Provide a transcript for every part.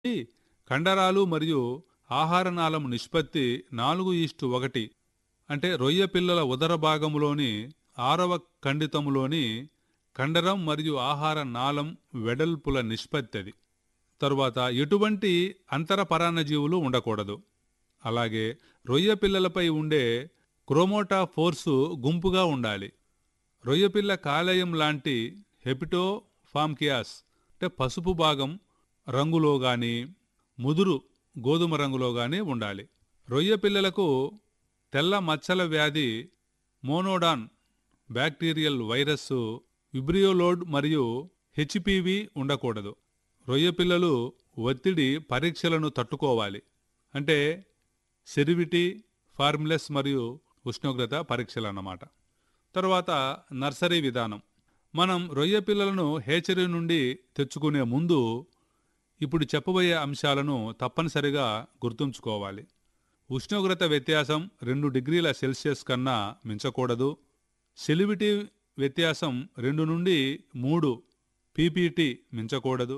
ఈ కండరాలు మరియు ఆహార నాళం నిష్పత్తి నాలుగు ఈస్టు ఒకటి అంటే రొయ్య పిల్లల ఉదర భాగంలోని ఆరవ ఖండితములోని కండరం మరియు ఆహార నాళం వెడల్పుల నిష్పత్తి అది తరువాత ఎటువంటి అంతర పరాన్నజీవులు ఉండకూడదు అలాగే రొయ్య పిల్లలపై ఉండే క్రోమోటా ఫోర్సు గుంపుగా ఉండాలి రొయ్యపిల్ల కాలేయం లాంటి హెపిటో ఫామ్కియాస్ అంటే పసుపు భాగం రంగులో గాని ముదురు గోధుమ రంగులో గాని ఉండాలి రొయ్య పిల్లలకు తెల్ల మచ్చల వ్యాధి మోనోడాన్ బ్యాక్టీరియల్ వైరస్ విబ్రియోలోడ్ మరియు హెచ్పివి ఉండకూడదు రొయ్య పిల్లలు ఒత్తిడి పరీక్షలను తట్టుకోవాలి అంటే సెరివిటీ ఫార్ములస్ మరియు ఉష్ణోగ్రత పరీక్షలు అన్నమాట తర్వాత నర్సరీ విధానం మనం రొయ్య పిల్లలను హేచరీ నుండి తెచ్చుకునే ముందు ఇప్పుడు చెప్పబోయే అంశాలను తప్పనిసరిగా గుర్తుంచుకోవాలి ఉష్ణోగ్రత వ్యత్యాసం రెండు డిగ్రీల సెల్సియస్ కన్నా మించకూడదు సెలివిటీ వ్యత్యాసం రెండు నుండి మూడు పీపీటీ మించకూడదు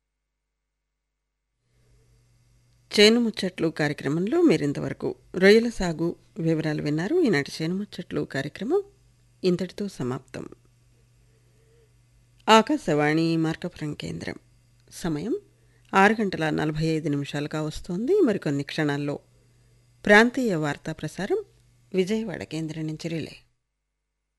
చేను ముచ్చట్లు కార్యక్రమంలో మీరింతవరకు రొయ్యల సాగు వివరాలు విన్నారు ఈనాటి చేను ముచ్చట్లు కార్యక్రమం ఇంతటితో సమాప్తం ఆకాశవాణి మార్కపురం కేంద్రం సమయం ఆరు గంటల నలభై ఐదు నిమిషాలుగా వస్తోంది మరికొన్ని క్షణాల్లో ప్రాంతీయ వార్తా ప్రసారం విజయవాడ కేంద్రం నుంచి రిలే